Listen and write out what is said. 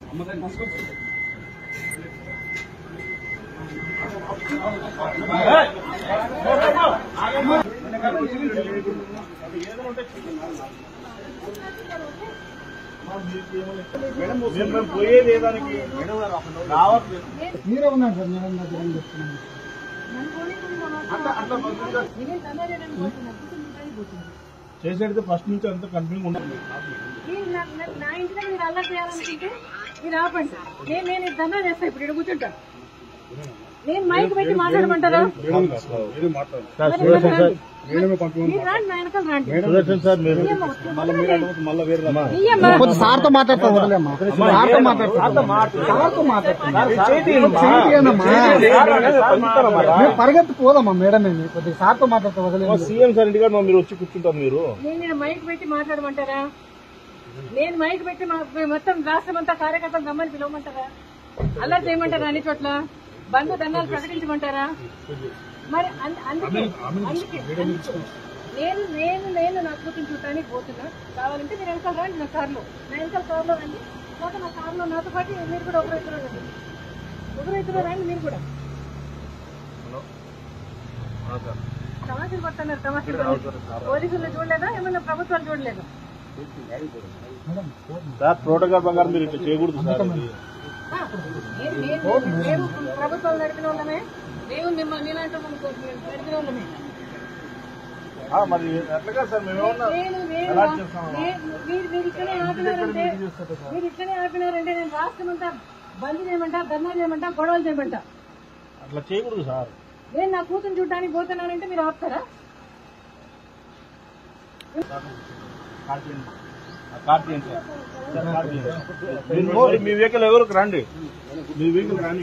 మేము పోయేది ఏదానికి రావట్లేదు మీరే ఉన్నారు సార్ మేడం దగ్గర అని చెప్తున్నాను నేనేం దందా చేయడానికి పోతున్నా. కూర్చొని తినడానికి పోతున్నా. చేసేది ఫస్ట్ నుంచి అంత కంటిన్యూ ఉంటుంది మీరు నా- నా- నా ఇంటిలో మీరు అల్లరి చేయాలనుకుంటే మీరు ఆపండి నేను నేను ఇది దందా చేస్తా ఇప్పుడు ఇక్కడ కూర్చుంటా నేను మైక్ పెట్టి మాట్లాడమంటారా మరి మరి రండి. మీరు రాండి నా వెనకాల రండి సుదర్శన్ సార్ మీరు ఇయ్యమ్మా, మళ్ళీ మీరు అడుగుతూ మళ్ళీ వేరే రమ్మా. ఇయ్యమ్మా. కొంచెం సార్తో మాట్లాడతా వదిలేమ్మా సార్తో మాట్లాడతా సార్తో మాట్లాడతా మేము పరిగెత్తి పోదమ్మా మేడం మేము కొద్దిగా సార్తో మాట్లాడతా వదిలేదు సీఎం సార్ ఇంటికాడ మా మీరు వచ్చి కూర్చుంటారు మీరు నేను ఈడ మైక్ పెట్టి మాట్లాడమంటారా నేను మైక్ పెట్టి మా- మొత్తం రాష్ట్రం అంతా కార్యకర్తలు రమ్మని పిలవమంటారా అలా చేయమంటారా అన్ని చోట్ల బంధు దండాలు ప్రకటించమంటారా మరి అన్- అందుకే అందుకే అందుకే. నేను నేను నేను నా కూతురు చూడటానికి పోతున్నా కావాలంటే మీరు వెనకాల రండి నా కార్లో నా వెనకాల కార్లో రండి లేకపోతే నా కార్లో నాతో పాటు మీరు కూడా ఒకరు ఇద్దరు రండి ఒకరు ఇద్దరు రండి మీరు కూడా తమాషలు పడుతున్నారు తమాషలు పోలీసులు చూడలేదా ఏమన్నా ప్రభుత్వాలు చూడలేదా సార్ ప్రోటోకాల్ ప్రకారం మీరు ఇట్లా చేయకూడదు సార్ ఇది. ఆ, నేను- నేను- మేము ప్రభుత్వం నడిపిన వాళ్ళమే మేము మిమ్మల్ని మీలాంటి వాళ్ళని నడిపిన వాళ్ళమే ఆ, మరి ఎట్లాగా సార్ మేము ఏమన్నా నేను నేను ఎలా చేస్తాము? నేను- మీరు మీరు ఇక్కడే ఆపినారంటే మీరు ఇక్కడే ఆపినారంటే నేను రాష్ట్రం అంతా బంద్ చేయమంటా ధర్నా చేయమంటా గొడవలు చేయమంటా అట్లా చేయకూడదు సార్ నేను నా కూతురు చూడడానికి పోతున్నానంటే మీరు ఆపుతారా కార్డు చేయండి. ఆ, కార్డు చేయండి సార్. సార్, కార్డు చేయండి. మీరు మరి మీ వెహికల్ ఎవరికి రండి మీ వెహికల్ రాని